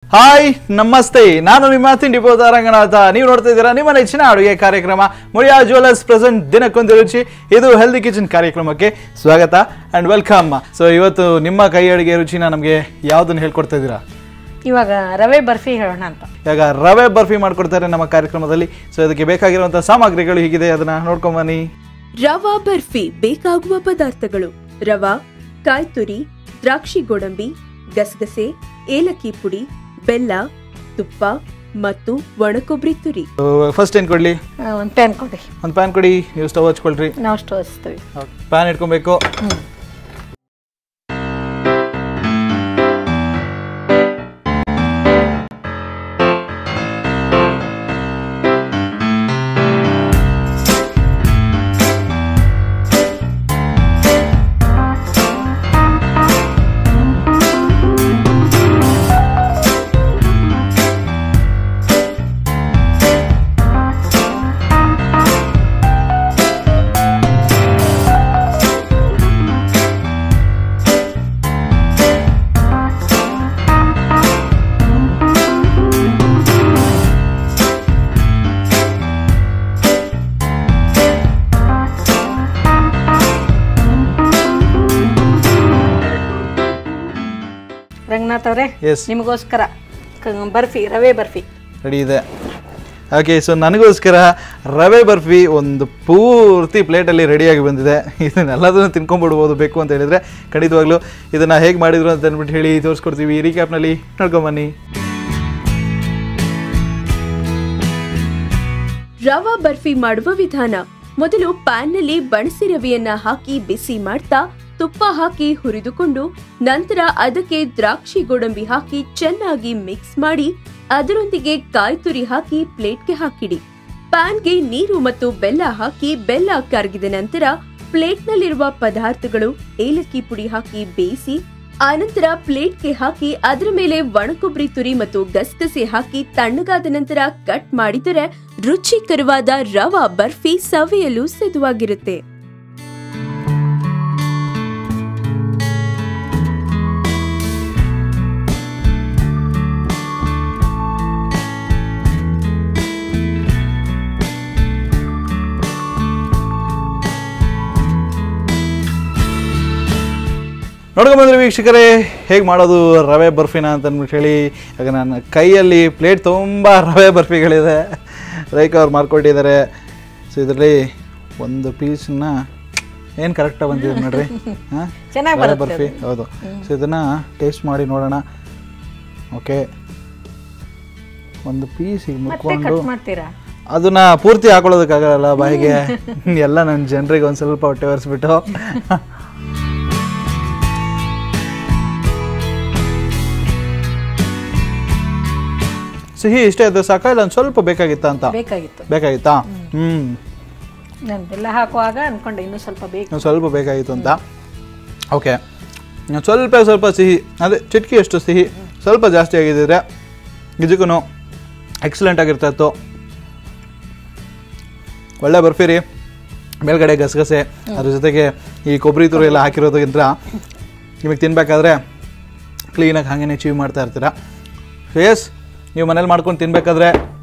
hi ನಮಸ್ತೆ ನಾನು ನಿಮ್ಮ ತಿಂಡಿ ಪೋದ ರಂಗನಾಥ ನೀವು ನೋಡ್ತಾ ಇದ್ದೀರಾ ನಿಮ್ಮ ನೆಚ್ಚಿನ ಅಡುಗೆ ಕಾರ್ಯಕ್ರಮ ಮುಳಿಯಾ ಜ್ಯುವೆಲರ್ಸ್ ಪ್ರೆಸೆಂಟ್ ದಿನಕ್ಕೊಂದು ರುಚಿ ಇದು ಹೆಲ್ದಿ ಕಿಚನ್ ಕಾರ್ಯಕ್ರಮಕ್ಕೆ ಸ್ವಾಗತ ಅಂಡ್ ವೆಲ್ಕಮ್ ಸೊ ಇವತ್ತು ನಿಮ್ಮ ಕೈ ಅಡುಗೆ ರುಚಿನ ನಮಗೆ ಯಾವುದನ್ನು ಹೇಳ್ಕೊಡ್ತಾ ಇದ್ದೀರಾ ಇವಾಗ ರವೆ ಬರ್ಫಿ ಹೇಳೋಣ ಅಂತ ಇವಾಗ ರವೆ ಬರ್ಫಿ ಮಾಡ್ಕೊಡ್ತಾರೆ ನಮ್ಮ ಕಾರ್ಯಕ್ರಮದಲ್ಲಿ ಸೊ ಇದಕ್ಕೆ ಬೇಕಾಗಿರುವಂಥ ಸಾಮಗ್ರಿಗಳು ಹೀಗಿದೆ ಅದನ್ನ ನೋಡ್ಕೊಂಬನ್ನಿ ರವಾ ಬರ್ಫಿ ಬೇಕಾಗುವ ಪದಾರ್ಥಗಳು ರವಾ ಕಾಯಿ ತುರಿ ದ್ರಾಕ್ಷಿ ಗೋಡಂಬಿ ಗಸಗಸೆ ಏಲಕ್ಕಿ ಪುಡಿ ಬೆಲ್ಲ ತುಪ್ಪ ಮತ್ತು ಒಣಕೊಬ್ಬರಿ ತುರಿ ಫಸ್ಟ್ ಏನು ಕೊಡಲಿ ಒಂದು ಪ್ಯಾನ್ ಕೊಡಿ ಒಂದು ಪ್ಯಾನ್ ಕೊಡಿ ನೀವು ಸ್ಟವ್ ಹಚ್ಕೊಳ್ರಿ ನಾವು ಸ್ಟವ್ ಹಚ್ತೀವಿ ಪ್ಯಾನ್ ಇಟ್ಕೊಬೇಕು ರಂಗನಾಥ್ ಅವರೇ ಎಸ್ ನಿಮಗೋಸ್ಕರ ಕ- ಬರ್ಫಿ ರವೆ ಬರ್ಫಿ ರೆಡಿ ಇದೆ ಓಕೆ ಸೊ ನನಗೋಸ್ಕರ ರವೆ ಬರ್ಫಿ ಒಂದು ಪೂರ್ತಿ ಪ್ಲೇಟಲ್ಲಿ ರೆಡಿಯಾಗಿ ಬಂದಿದೆ ಇದನ್ನೆಲ್ಲದನ್ನು ತಿನ್ಕೊಂಡ್ಬಿಡ್ಬೋದು ಬೇಕು ಅಂತ ಹೇಳಿದರೆ ಖಂಡಿತವಾಗ್ಲೂ ಇದನ್ನು ಹೇಗೆ ಮಾಡಿದ್ರು ಅಂತ ಅಂದ್ಬಿಟ್ಟು ಹೇಳಿ ತೋರಿಸ್ಕೊಡ್ತೀವಿ ಈ ರೀಕ್ಯಾಪ್ನಲ್ಲಿ ನೋಡ್ಕೊಂಬನ್ನಿ ರವಾ ಬರ್ಫಿ ಮಾಡುವ ವಿಧಾನ ಮೊದಲು ಪ್ಯಾನ್ನಲ್ಲಿ ಬಣಸಿ ರವೆಯನ್ನ ಹಾಕಿ ಬಿಸಿ ಮಾಡ್ತಾ ತುಪ್ಪ ಹಾಕಿ ಹುರಿದುಕೊಂಡು ನಂತರ ಅದಕ್ಕೆ ದ್ರಾಕ್ಷಿ ಗೋಡಂಬಿ ಹಾಕಿ ಚೆನ್ನಾಗಿ ಮಿಕ್ಸ್ ಮಾಡಿ ಅದರೊಂದಿಗೆ ಕಾಯಿ ತುರಿ ಹಾಕಿ ಪ್ಲೇಟ್ಗೆ ಹಾಕಿಡಿ ಪ್ಯಾನ್ಗೆ ನೀರು ಮತ್ತು ಬೆಲ್ಲ ಹಾಕಿ ಬೆಲ್ಲ ಕರಗಿದ ನಂತರ ಪ್ಲೇಟ್ನಲ್ಲಿರುವ ಪದಾರ್ಥಗಳು ಏಲಕ್ಕಿ ಪುಡಿ ಹಾಕಿ ಬೇಯಿಸಿ ಆನಂತರ ಪ್ಲೇಟ್ಗೆ ಹಾಕಿ ಅದರ ಮೇಲೆ ಒಣಕೊಬ್ಬರಿ ತುರಿ ಮತ್ತು ಗಸಗಸೆ ಹಾಕಿ ತಣ್ಣಗಾದ ನಂತರ ಕಟ್ ಮಾಡಿದರೆ ರುಚಿಕರವಾದ ರವಾ ಬರ್ಫಿ ಸವಿಯಲು ಸಿದ್ಧವಾಗಿರುತ್ತೆ ನೋಡ್ಕೊಂಬಂದ್ರೆ ವೀಕ್ಷಕರೇ ಹೇಗೆ ಮಾಡೋದು ರವೆ ಬರ್ಫಿನ ಅಂತ ಅಂದ್ಬಿಟ್ಟು ಹೇಳಿ ಆಗ ನನ್ನ ಕೈಯಲ್ಲಿ ಪ್ಲೇಟ್ ತುಂಬ ರವೆ ಬರ್ಫಿಗಳಿದೆ ರೈಕ ಅವ್ರು ಮಾರ್ಕೊಟ್ಟಿದ್ದಾರೆ ಸೊ ಇದರಲ್ಲಿ ಒಂದು ಪೀಸನ್ನ ಏನು ಕರೆಕ್ಟಾಗಿ ಬಂದಿದೆ ನೋಡ್ರಿ ಹಾಂ ಚೆನ್ನಾಗ್ ರವೆ ಬರುತ್ತೆ ಬರ್ಫಿ ಹೌದು ಸೊ ಇದನ್ನು ಟೇಸ್ಟ್ ಮಾಡಿ ನೋಡೋಣ ಓಕೆ ಒಂದು ಪೀಸ್ ಈಗ ಮತ್ತೆ ಮುಕ್ಕೊಂಡು ಕಟ್ ಮಾಡ್ತೀರಾ ಅದನ್ನ ಪೂರ್ತಿ ಹಾಕೊಳ್ಳೋದಕ್ಕಾಗಲ್ಲ ಬಾಯಿಗೆ ಎಲ್ಲ ನನ್ನ ಜನರಿಗೆ ಒಂದು ಸ್ವಲ್ಪ ಹೊಟ್ಟೆ ಒರೆಸ್ಬಿಟ್ಟು ಸಿಹಿ ಇಷ್ಟೇ ಅದು ಸಾಕ ಇಲ್ಲ ಒಂದು ಸ್ವಲ್ಪ ಬೇಕಾಗಿತ್ತಾ ಅಂತ ಬೇಕಾಗಿತ್ತು ಬೇಕಾಗಿತ್ತಾ ಹ್ಮ್ ನಾನು ಬೆಲ್ಲ ಹಾಕುವಾಗ ಅನ್ಕೊಂಡೆ ಇನ್ನೂ ಸ್ವಲ್ಪ ಬೇಕು ಒಂದು ಸ್ವಲ್ಪ ಬೇಕಾಗಿತ್ತು ಅಂತ ಓಕೆ ಸ್ವಲ್ಪ ಸ್ವಲ್ಪ ಸಿಹಿ ಅದೇ ಚಿಟ್ಕಿ ಅಷ್ಟು ಸಿಹಿ ಸ್ವಲ್ಪ ಜಾಸ್ತಿ ಆಗಿದ್ದರೆ ನಿಜಕ್ಕೂ ಎಕ್ಸಲೆಂಟ್ ಆಗಿರ್ತಾ ಇತ್ತು ಒಳ್ಳೆ ಬರ್ಫಿರಿ ಮೇಲ್ಗಡೆ ಗಸಗಸೆ ಅದ್ರ ಜೊತೆಗೆ ಈ ಕೊಬ್ಬರಿ ತುರಿ ಎಲ್ಲ ಹಾಕಿರೋದ್ರಿಂದ ನಿಮಗೆ ತಿನ್ಬೇಕಾದ್ರೆ ಕ್ಲೀನಾಗಿ ಹಾಗೇನೆ ಚೀವ್ ಮಾಡ್ತಾ ಇರ್ತೀರ ಎಸ್ ನೀವು ಮನೇಲಿ ಮಾಡ್ಕೊಂಡು ತಿನ್ಬೇಕಾದ್ರೆ